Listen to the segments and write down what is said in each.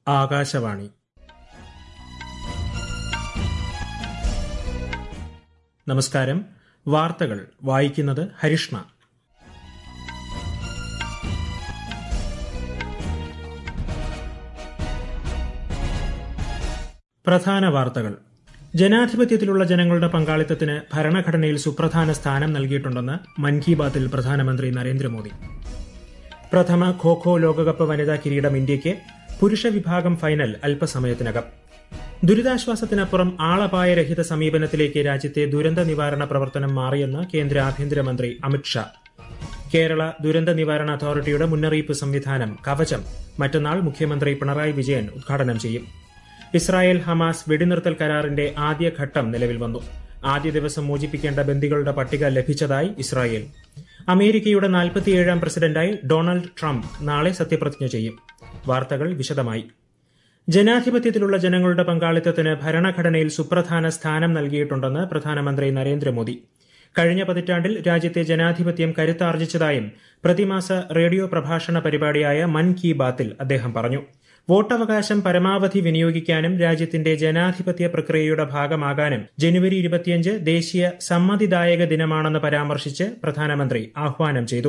ആകാശവാണി നമസ്കാരം വാർത്തകൾ വായിക്കുന്നത് ഹരിഷ്ണ പ്രധാന വാർത്തകൾ ജനാധിപത്യത്തിലുള്ള ജനങ്ങളുടെ പങ്കാളിത്തത്തിന് ഭരണഘടനയിൽ സുപ്രധാന സ്ഥാനം നൽകിയിട്ടുണ്ടെന്ന് മൻ കി ബാത്തിൽ പ്രധാനമന്ത്രി നരേന്ദ്രമോദി പ്രഥമ ഖോ ഖോ ലോകകപ്പ് വനിതാ കിരീടം ഇന്ത്യയ്ക്ക് പുരുഷ വിഭാഗം ഫൈനൽ അല്പസമയത്തിനകം ദുരിതാശ്വാസത്തിനപ്പുറം ആളപായരഹിത സമീപനത്തിലേക്ക് രാജ്യത്തെ ദുരന്ത നിവാരണ പ്രവർത്തനം മാറിയെന്ന് കേന്ദ്ര ആഭ്യന്തരമന്ത്രി അമിത്ഷാ കേരള ദുരന്ത നിവാരണ അതോറിറ്റിയുടെ മുന്നറിയിപ്പ് സംവിധാനം കവചം മറ്റന്നാൾ മുഖ്യമന്ത്രി പിണറായി വിജയൻ ഉദ്ഘാടനം ചെയ്യും ഇസ്രായേൽ ഹമാസ് വെടിനിർത്തൽ കരാറിന്റെ ആദ്യഘട്ടം നിലവിൽ വന്നു ആദ്യ ദിവസം മോചിപ്പിക്കേണ്ട ബന്ദികളുടെ പട്ടിക ലഭിച്ചതായി ഇസ്രായേൽ അമേരിക്കയുടെ നാൽപ്പത്തിയേഴാം പ്രസിഡന്റായി ഡൊണാൾഡ് ട്രംപ് നാളെ സത്യപ്രതിജ്ഞ ചെയ്യും വാർത്തകൾ വിശദമായി ജനാധിപത്യത്തിലുള്ള ജനങ്ങളുടെ പങ്കാളിത്തത്തിന് ഭരണഘടനയിൽ സുപ്രധാന സ്ഥാനം നൽകിയിട്ടുണ്ടെന്ന് പ്രധാനമന്ത്രി നരേന്ദ്രമോദി കഴിഞ്ഞ പതിറ്റാണ്ടിൽ രാജ്യത്തെ ജനാധിപത്യം കരുത്താർജിച്ചതായും പ്രതിമാസ റേഡിയോ പ്രഭാഷണ പരിപാടിയായ മൻ കി ബാത്തിൽ അദ്ദേഹം പറഞ്ഞു വോട്ടവകാശം പരമാവധി വിനിയോഗിക്കാനും രാജ്യത്തിന്റെ ജനാധിപത്യ പ്രക്രിയയുടെ ഭാഗമാകാനും ജനുവരി ഇരുപത്തിയഞ്ച് ദേശീയ സമ്മതിദായക ദിനമാണെന്ന് പരാമർശിച്ച് പ്രധാനമന്ത്രി ആഹ്വാനം ചെയ്തു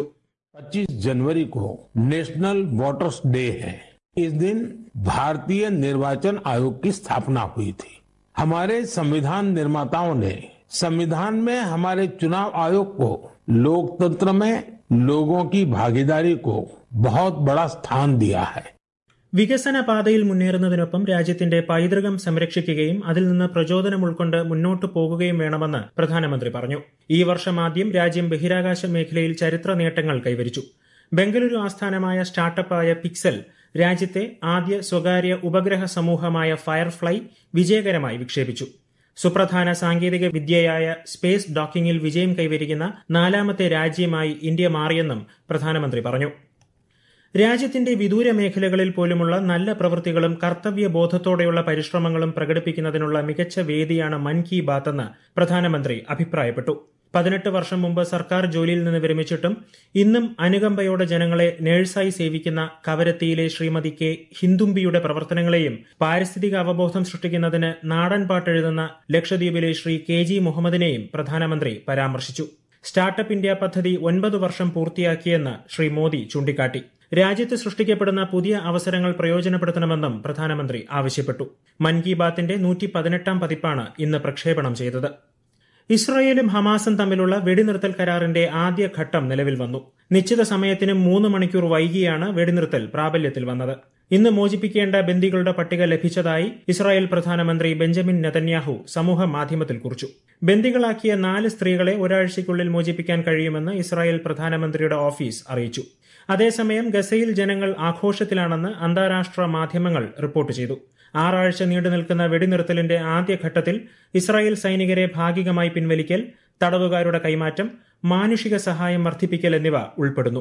25 जनवरी को नेशनल वोटर्स डे है इस दिन भारतीय निर्वाचन आयोग की स्थापना हुई थी हमारे संविधान निर्माताओं ने संविधान में हमारे चुनाव आयोग को लोकतंत्र में लोगों की भागीदारी को बहुत बड़ा स्थान दिया है വികസന പാതയിൽ മുന്നേറുന്നതിനൊപ്പം രാജ്യത്തിന്റെ പൈതൃകം സംരക്ഷിക്കുകയും അതിൽ നിന്ന് പ്രചോദനം ഉൾക്കൊണ്ട് മുന്നോട്ടു പോകുകയും വേണമെന്ന് പ്രധാനമന്ത്രി പറഞ്ഞു ഈ വർഷം ആദ്യം രാജ്യം ബഹിരാകാശ മേഖലയിൽ ചരിത്ര നേട്ടങ്ങൾ കൈവരിച്ചു ബംഗളൂരു ആസ്ഥാനമായ സ്റ്റാർട്ടപ്പായ പിക്സൽ രാജ്യത്തെ ആദ്യ സ്വകാര്യ ഉപഗ്രഹ സമൂഹമായ ഫയർഫ്ലൈ വിജയകരമായി വിക്ഷേപിച്ചു സുപ്രധാന സാങ്കേതിക വിദ്യയായ സ്പേസ് ഡോക്കിംഗിൽ വിജയം കൈവരിക്കുന്ന നാലാമത്തെ രാജ്യമായി ഇന്ത്യ മാറിയെന്നും പ്രധാനമന്ത്രി പറഞ്ഞു രാജ്യത്തിന്റെ വിദൂര മേഖലകളിൽ പോലുമുള്ള നല്ല പ്രവൃത്തികളും കർത്തവ്യബോധത്തോടെയുള്ള പരിശ്രമങ്ങളും പ്രകടിപ്പിക്കുന്നതിനുള്ള മികച്ച വേദിയാണ് മൻ കി ബാത്ത് എന്ന് പ്രധാനമന്ത്രി അഭിപ്രായപ്പെട്ടു പതിനെട്ട് വർഷം മുമ്പ് സർക്കാർ ജോലിയിൽ നിന്ന് വിരമിച്ചിട്ടും ഇന്നും അനുകമ്പയോടെ ജനങ്ങളെ നഴ്സായി സേവിക്കുന്ന കവരത്തിയിലെ ശ്രീമതി കെ ഹിന്ദുംബിയുടെ പ്രവർത്തനങ്ങളെയും പാരിസ്ഥിതിക അവബോധം സൃഷ്ടിക്കുന്നതിന് നാടൻ പാട്ടെഴുതുന്ന ലക്ഷദ്വീപിലെ ശ്രീ കെ ജി മുഹമ്മദിനെയും പ്രധാനമന്ത്രി പരാമർശിച്ചു സ്റ്റാർട്ടപ്പ് ഇന്ത്യ പദ്ധതി ഒൻപത് വർഷം പൂർത്തിയാക്കിയെന്ന് ശ്രീ മോദി ചൂണ്ടിക്കാട്ടി രാജ്യത്ത് സൃഷ്ടിക്കപ്പെടുന്ന പുതിയ അവസരങ്ങൾ പ്രയോജനപ്പെടുത്തണമെന്നും പ്രധാനമന്ത്രി ആവശ്യപ്പെട്ടു മൻ കി ബാത്തിന്റെ നൂറ്റി പതിനെട്ടാം പതിപ്പാണ് ഇന്ന് പ്രക്ഷേപണം ചെയ്തത് ഇസ്രായേലും ഹമാസും തമ്മിലുള്ള വെടിനിർത്തൽ കരാറിന്റെ ആദ്യഘട്ടം നിലവിൽ വന്നു നിശ്ചിത സമയത്തിന് മൂന്ന് മണിക്കൂർ വൈകിയാണ് വെടിനിർത്തൽ പ്രാബല്യത്തിൽ വന്നത് ഇന്ന് മോചിപ്പിക്കേണ്ട ബന്ദികളുടെ പട്ടിക ലഭിച്ചതായി ഇസ്രായേൽ പ്രധാനമന്ത്രി ബെഞ്ചമിൻ നെതന്യാഹു സമൂഹ മാധ്യമത്തിൽ കുറിച്ചു ബന്ദികളാക്കിയ നാല് സ്ത്രീകളെ ഒരാഴ്ചയ്ക്കുള്ളിൽ മോചിപ്പിക്കാൻ കഴിയുമെന്ന് ഇസ്രായേൽ പ്രധാനമന്ത്രിയുടെ ഓഫീസ് അറിയിച്ചു അതേസമയം ഗസയിൽ ജനങ്ങൾ ആഘോഷത്തിലാണെന്ന് അന്താരാഷ്ട്ര മാധ്യമങ്ങൾ റിപ്പോർട്ട് ചെയ്തു ആറാഴ്ച നീണ്ടു നിൽക്കുന്ന വെടിനിർത്തലിന്റെ ആദ്യഘട്ടത്തിൽ ഇസ്രായേൽ സൈനികരെ ഭാഗികമായി പിൻവലിക്കൽ തടവുകാരുടെ കൈമാറ്റം മാനുഷിക സഹായം വർദ്ധിപ്പിക്കൽ എന്നിവ ഉൾപ്പെടുന്നു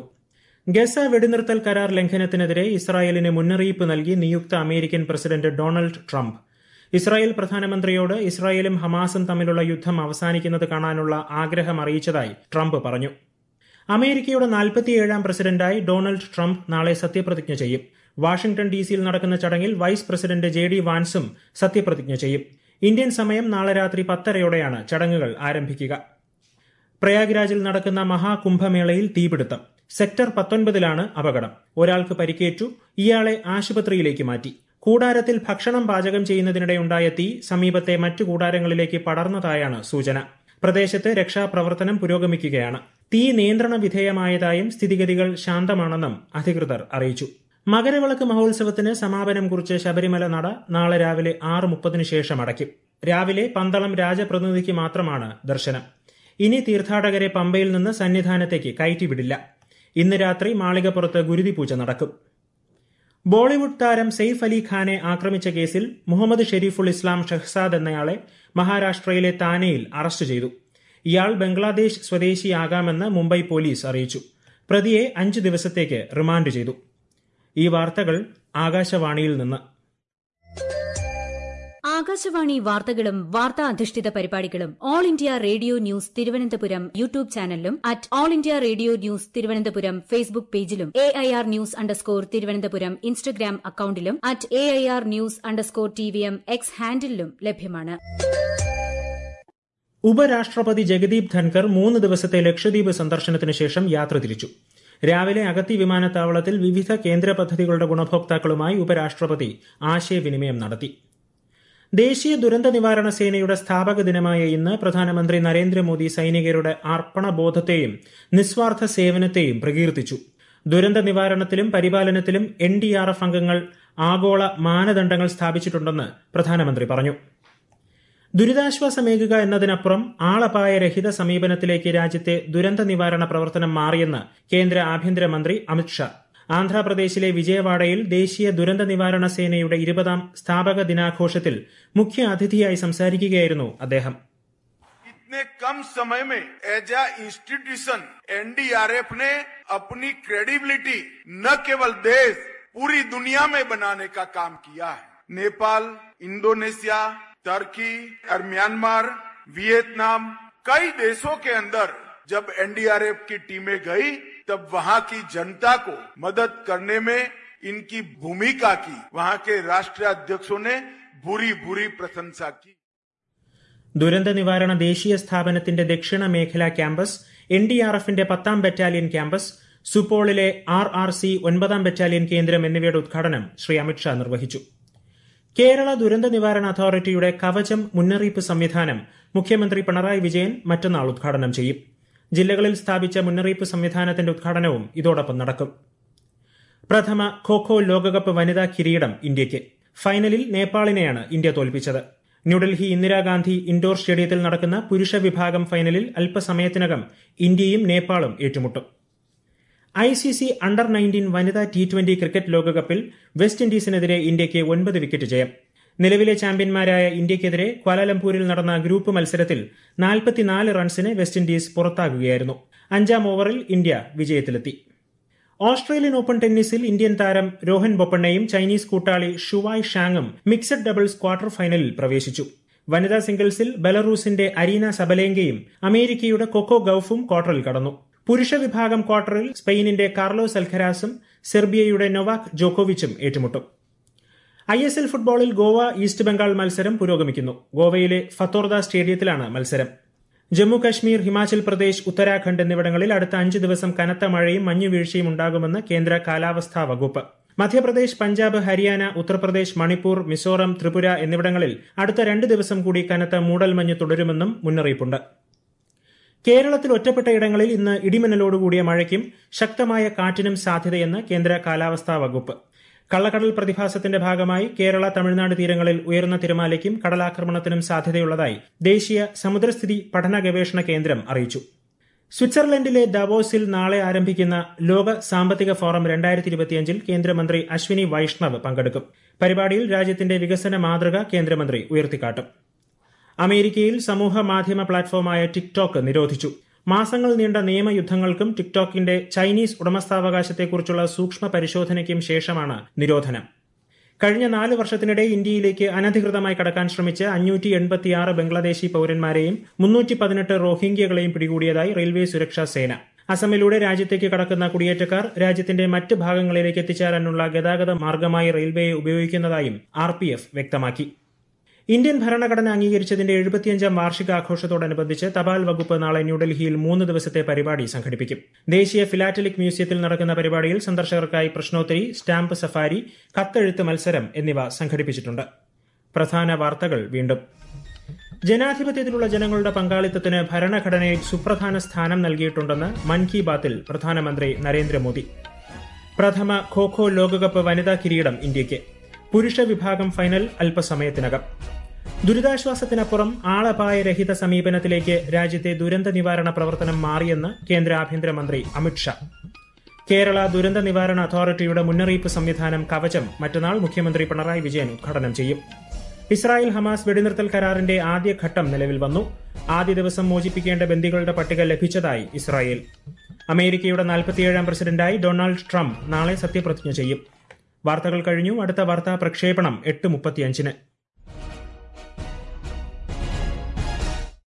ഗസ വെടിനിർത്തൽ കരാർ ലംഘനത്തിനെതിരെ ഇസ്രായേലിന് മുന്നറിയിപ്പ് നൽകി നിയുക്ത American president Donald Trump Israel പ്രധാനമന്ത്രിയോട് ഇസ്രായേലും ഹമാസും തമ്മിലുള്ള യുദ്ധം അവസാനിക്കുന്നത് കാണാനുള്ള ആഗ്രഹം അറിയിച്ചതായി ട്രംപ് പറഞ്ഞു അമേരിക്കയുടെ നാൽപ്പത്തിയേഴാം പ്രസിഡന്റായി ഡൊണാൾഡ് ട്രംപ് നാളെ സത്യപ്രതിജ്ഞ ചെയ്യും വാഷിംഗ്ടൺ ഡി സിയിൽ നടക്കുന്ന ചടങ്ങിൽ വൈസ് പ്രസിഡന്റ് ജെ ഡി വാൻസും സത്യപ്രതിജ്ഞ ചെയ്യും ഇന്ത്യൻ സമയം നാളെ രാത്രി പത്തരയോടെയാണ് ചടങ്ങുകൾ ആരംഭിക്കുക പ്രയാഗ്രാജിൽ നടക്കുന്ന മഹാകുംഭമേളയിൽ തീപിടുത്തം സെക്ടർ പത്തൊൻപതിലാണ് അപകടം ഒരാൾക്ക് പരിക്കേറ്റു ഇയാളെ ആശുപത്രിയിലേക്ക് മാറ്റി കൂടാരത്തിൽ ഭക്ഷണം പാചകം ചെയ്യുന്നതിനിടെയുണ്ടായ തീ സമീപത്തെ മറ്റു കൂടാരങ്ങളിലേക്ക് പടർന്നതായാണ് സൂചന പ്രദേശത്ത് രക്ഷാപ്രവർത്തനം പുരോഗമിക്കുകയാണ് തീ നിയന്ത്രണ വിധേയമായതായും സ്ഥിതിഗതികൾ ശാന്തമാണെന്നും അധികൃതർ അറിയിച്ചു മകരവിളക്ക് മഹോത്സവത്തിന് സമാപനം കുറിച്ച് ശബരിമല നട നാളെ രാവിലെ ആറ് മുപ്പതിനു ശേഷം അടയ്ക്കും രാവിലെ പന്തളം രാജപ്രതിനിധിക്ക് മാത്രമാണ് ദർശനം ഇനി തീർത്ഥാടകരെ പമ്പയിൽ നിന്ന് സന്നിധാനത്തേക്ക് കയറ്റിവിടില്ല ഇന്ന് രാത്രി മാളികപ്പുറത്ത് ഗുരുതി പൂജ നടക്കും ബോളിവുഡ് താരം സെയ്ഫ് അലി ഖാനെ ആക്രമിച്ച കേസിൽ മുഹമ്മദ് ഷെരീഫുൾ ഇസ്ലാം ഷഹ്സാദ് എന്നയാളെ മഹാരാഷ്ട്രയിലെ താനെയിൽ അറസ്റ്റ് ചെയ്തു ഇയാൾ ബംഗ്ലാദേശ് സ്വദേശിയാകാമെന്ന് മുംബൈ പോലീസ് അറിയിച്ചു പ്രതിയെ അഞ്ചു ദിവസത്തേക്ക് റിമാൻഡ് ചെയ്തു ഈ വാർത്തകൾ ആകാശവാണിയിൽ നിന്ന് ആകാശവാണി വാർത്തകളും വാർത്താ അധിഷ്ഠിത പരിപാടികളും all India radio news Thiruvananthapuram YouTube ചാനലിലും at all India radio news Thiruvananthapuram Facebook പേജിലും A I R news underscore Thiruvananthapuram Instagram അക്കൌണ്ടിലും at A I R news underscore T V M X ഹാൻഡിലും ലഭ്യമാണ് ഉപരാഷ്ട്രപതി ജഗദീപ് ധൻകർ മൂന്ന് ദിവസത്തെ ലക്ഷദ്വീപ് സന്ദർശനത്തിന് ശേഷം യാത്ര തിരിച്ചു രാവിലെ അഗത്തി വിമാനത്താവളത്തിൽ വിവിധ കേന്ദ്ര പദ്ധതികളുടെ ഗുണഭോക്താക്കളുമായി ഉപരാഷ്ട്രപതി ആശയവിനിമയം നടത്തി ദേശീയ ദുരന്ത നിവാരണ സേനയുടെ സ്ഥാപക ദിനമായ ഇന്ന് പ്രധാനമന്ത്രി നരേന്ദ്രമോദി സൈനികരുടെ അർപ്പണബോധത്തെയും നിസ്വാർത്ഥ സേവനത്തെയും പ്രകീർത്തിച്ചു ദുരന്ത നിവാരണത്തിലും പരിപാലനത്തിലും എൻ ഡി ആർ എഫ് അംഗങ്ങൾ ആഗോള മാനദണ്ഡങ്ങൾ സ്ഥാപിച്ചിട്ടുണ്ടെന്ന് പ്രധാനമന്ത്രി പറഞ്ഞു ദുരിതാശ്വാസമേകുക എന്നതിനപ്പുറം ആളപായരഹിത സമീപനത്തിലേക്ക് രാജ്യത്തെ ദുരന്ത നിവാരണ പ്രവർത്തനം മാറിയെന്ന് കേന്ദ്ര ആഭ്യന്തരമന്ത്രി അമിത്ഷാ ആന്ധ്രാപ്രദേശിലെ വിജയവാഡയിൽ ദേശീയ ദുരന്ത നിവാരണ സേനയുടെ ഇരുപതാം സ്ഥാപക ദിനാഘോഷത്തിൽ മുഖ്യ അതിഥിയായി സംസാരിക്കുകയായിരുന്നു അദ്ദേഹം इतने कम समय में एज ए इंस्टीट्यूशन एनडीआरएफ ने अपनी क्रेडिबिलिटी न केवल देश पूरी दुनिया में बनाने का काम किया है नेपाल इंडोनेशिया टर्की और म्यांमार वियतनाम कई देशों के अंदर जब एनडीआरएफ की टीमें गई तब वहां की जनता को मदद करने में इनकी भूमिका की वहां के राष्ट्राध्यक्षों ने बुरी बुरी प्रशंसा की ദുരന്ത നിവാരണ ദേശീയ സ്ഥാപനത്തിന്റെ ദക്ഷിണ മേഖലാ ക്യാമ്പസ് എൻ ഡി ആർ എഫിന്റെ പത്താം ബറ്റാലിയൻ ക്യാമ്പസ് സുപോളിലെ ആർ ആർ സി ഒൻപതാം ബറ്റാലിയൻ കേന്ദ്രം എന്നിവയുടെ ഉദ്ഘാടനം ശ്രീ അമിത്ഷാ നിർവഹിച്ചു കേരള ദുരന്ത നിവാരണ അതോറിറ്റിയുടെ കവചം മുന്നറിയിപ്പ് സംവിധാനം മുഖ്യമന്ത്രി പിണറായി വിജയൻ മറ്റന്നാൾ ഉദ്ഘാടനം ചെയ്യും ജില്ലകളിൽ സ്ഥാപിച്ച മുന്നറിയിപ്പ് സംവിധാനത്തിന്റെ ഉദ്ഘാടനവും ഇതോടൊപ്പം നടക്കും പ്രഥമ ഖോഖോ ലോകകപ്പ് വനിതാ കിരീടം ഇന്ത്യയ്ക്ക് ഫൈനലിൽ നേപ്പാളിനെയാണ് ഇന്ത്യ തോൽപ്പിച്ചത് ന്യൂഡൽഹി ഇന്ദിരാഗാന്ധി ഇൻഡോർ സ്റ്റേഡിയത്തിൽ നടക്കുന്ന പുരുഷ വിഭാഗം ഫൈനലിൽ അല്പസമയത്തിനകം ഇന്ത്യയും നേപ്പാളും ഏറ്റുമുട്ടും I C C under nineteen വനിതാ ടി ട്വന്റി ക്രിക്കറ്റ് ലോകകപ്പിൽ വെസ്റ്റ് ഇൻഡീസിനെതിരെ ഇന്ത്യയ്ക്ക് ഒൻപത് വിക്കറ്റ് ജയം നിലവിലെ ചാമ്പ്യന്മാരായ ഇന്ത്യയ്ക്കെതിരെ ക്വാലാലംപൂരിൽ നടന്ന ഗ്രൂപ്പ് മത്സരത്തിൽ നാൽപ്പത്തിനാല് റൺസിന് വെസ്റ്റ് ഇൻഡീസ് പുറത്താകുകയായിരുന്നു അഞ്ചാം ഓവറിൽ ഇന്ത്യ വിജയത്തിലെത്തി ഓസ്ട്രേലിയൻ ഓപ്പൺ ടെന്നീസിൽ ഇന്ത്യൻ താരം രോഹൻ ബൊപ്പണ്ണയും ചൈനീസ് കൂട്ടാളി ഷുവായ് ഷാങ്ങും മിക്സഡ് ഡബിൾസ് ക്വാർട്ടർ ഫൈനലിൽ പ്രവേശിച്ചു വനിതാ സിംഗിൾസിൽ ബെലറൂസിന്റെ അരീന സബലേങ്കയും അമേരിക്കയുടെ കൊക്കോ ഗൌഫും ക്വാർട്ടറിൽ കടന്നു പുരുഷ വിഭാഗം ക്വാർട്ടറിൽ സ്പെയിനിന്റെ കാർലോസ് അൽഖരാസും സെർബിയയുടെ നൊവാക് ജോക്കോവിച്ചും ഏറ്റുമുട്ടും ഐ എസ് എൽ ഫുട്ബോളിൽ ഗോവ ഈസ്റ്റ് ബംഗാൾ മത്സരം പുരോഗമിക്കുന്നു ഗോവയിലെ ഫത്തോർദ സ്റ്റേഡിയത്തിലാണ് മത്സരം ജമ്മു കശ്മീർ ഹിമാചൽ പ്രദേശ് ഉത്തരാഖണ്ഡ് എന്നിവിടങ്ങളിൽ അടുത്ത അഞ്ച് ദിവസം കനത്ത മഴയും മഞ്ഞുവീഴ്ചയും ഉണ്ടാകുമെന്ന് കേന്ദ്ര കാലാവസ്ഥാ വകുപ്പ് മധ്യപ്രദേശ് പഞ്ചാബ് ഹരിയാന ഉത്തർപ്രദേശ് മണിപ്പൂർ മിസോറം ത്രിപുര എന്നിവിടങ്ങളിൽ അടുത്ത രണ്ട് ദിവസം കൂടി കനത്ത മൂടൽമഞ്ഞ് തുടരുമെന്നും മുന്നറിയിപ്പുണ്ട് കേരളത്തിൽ ഒറ്റപ്പെട്ട ഇടങ്ങളിൽ ഇന്ന് ഇടിമിന്നലോടുകൂടിയ മഴയ്ക്കും ശക്തമായ കാറ്റിനും സാധ്യതയെന്ന് കേന്ദ്ര കാലാവസ്ഥാ വകുപ്പ് കള്ളക്കടൽ പ്രതിഭാസത്തിന്റെ ഭാഗമായി കേരള തമിഴ്നാട് തീരങ്ങളിൽ ഉയർന്ന തിരമാലയ്ക്കും കടലാക്രമണത്തിനും സാധ്യതയുള്ളതായി ദേശീയ സമുദ്രസ്ഥിതി പഠന ഗവേഷണ കേന്ദ്രം അറിയിച്ചു സ്വിറ്റ്സർലൻഡിലെ ദവോസിൽ നാളെ ആരംഭിക്കുന്ന ലോക സാമ്പത്തിക ഫോറം രണ്ടായിരത്തി ഇരുപത്തിയഞ്ചിൽ കേന്ദ്രമന്ത്രി അശ്വിനി വൈഷ്ണവ് പങ്കെടുക്കും പരിപാടിയിൽ രാജ്യത്തിന്റെ വികസന മാതൃക കേന്ദ്രമന്ത്രി ഉയർത്തിക്കാട്ടും അമേരിക്കയിൽ സമൂഹ മാധ്യമ പ്ലാറ്റ്ഫോമായ ടിക്ടോക്ക് നിരോധിച്ചു മാസങ്ങൾ നീണ്ട നിയമയുദ്ധങ്ങൾക്കും ടിക്ടോക്കിന്റെ ചൈനീസ് ഉടമസ്ഥാവകാശത്തെക്കുറിച്ചുള്ള സൂക്ഷ്മ പരിശോധനയ്ക്കും ശേഷമാണ് നിരോധനം കഴിഞ്ഞ നാല് വർഷത്തിനിടെ ഇന്ത്യയിലേക്ക് അനധികൃതമായി കടക്കാൻ ശ്രമിച്ച അഞ്ഞൂറ്റി എൺപത്തിയാറ് ബംഗ്ലാദേശി പൌരന്മാരെയും മുന്നൂറ്റി പതിനെട്ട് റോഹിംഗ്യകളെയും പിടികൂടിയതായി റെയിൽവേ സുരക്ഷാ സേന അസമിലൂടെ രാജ്യത്തേക്ക് കടക്കുന്ന കുടിയേറ്റക്കാർ രാജ്യത്തിന്റെ മറ്റ് ഭാഗങ്ങളിലേക്ക് എത്തിച്ചേരാനുള്ള ഗതാഗത മാർഗമായി റെയിൽവേയെ ഉപയോഗിക്കുന്നതായും ആർ വ്യക്തമാക്കി ഇന്ത്യൻ ഭരണഘടന അംഗീകരിച്ചതിന്റെ എഴുപത്തിയഞ്ചാം വാർഷികാഘോഷത്തോടനുബന്ധിച്ച് തപാൽ വകുപ്പ് നാളെ ന്യൂഡൽഹിയിൽ മൂന്ന് ദിവസത്തെ പരിപാടി സംഘടിപ്പിക്കും ദേശീയ ഫിലാറ്റലിക് മ്യൂസിയത്തിൽ നടക്കുന്ന പരിപാടിയിൽ സന്ദർശകർക്കായി പ്രശ്നോത്തരി സ്റ്റാമ്പ് സഫാരി കത്തെഴുത്ത് മത്സരം എന്നിവ സംഘടിപ്പിച്ചിട്ടുണ്ട് പ്രധാന വാർത്തകൾ വീണ്ടും ജനാധിപത്യത്തിലുള്ള ജനങ്ങളുടെ പങ്കാളിത്തത്തിന് ഭരണഘടനയിൽ സുപ്രധാന സ്ഥാനം നൽകിയിട്ടുണ്ടെന്ന് മൻ കി ബാത്തിൽ പ്രധാനമന്ത്രി നരേന്ദ്രമോദി പ്രഥമ ഖോഖോ ലോകകപ്പ് വനിതാ കിരീടം ഇന്ത്യയ്ക്ക് പുരുഷ വിഭാഗം ഫൈനൽ അല്പസമയത്തിനകം ദുരിതാശ്വാസത്തിനപ്പുറം ആളപായരഹിത സമീപനത്തിലേക്ക് രാജ്യത്തെ ദുരന്ത നിവാരണ പ്രവർത്തനം മാറിയെന്ന് കേന്ദ്ര ആഭ്യന്തരമന്ത്രി അമിത്ഷാ കേരള ദുരന്ത നിവാരണ അതോറിറ്റിയുടെ മുന്നറിയിപ്പ് സംവിധാനം കവചം മറ്റന്നാൾ മുഖ്യമന്ത്രി പിണറായി വിജയൻ ഉദ്ഘാടനം ചെയ്യും ഇസ്രായേൽ ഹമാസ് വെടിനിർത്തൽ കരാറിന്റെ ആദ്യഘട്ടം നിലവിൽ വന്നു ആദ്യ ദിവസം മോചിപ്പിക്കേണ്ട ബന്ദികളുടെ പട്ടിക ലഭിച്ചതായി ഇസ്രായേൽ അമേരിക്കയുടെ നാൽപ്പത്തിയേഴാം പ്രസിഡന്റായി ഡൊണാൾഡ് ട്രംപ് നാളെ സത്യപ്രതിജ്ഞ ചെയ്യും വാർത്തകൾ കഴിഞ്ഞു അടുത്ത വാർത്താ പ്രക്ഷേപണം എട്ട് മുപ്പത്തിയഞ്ചിന്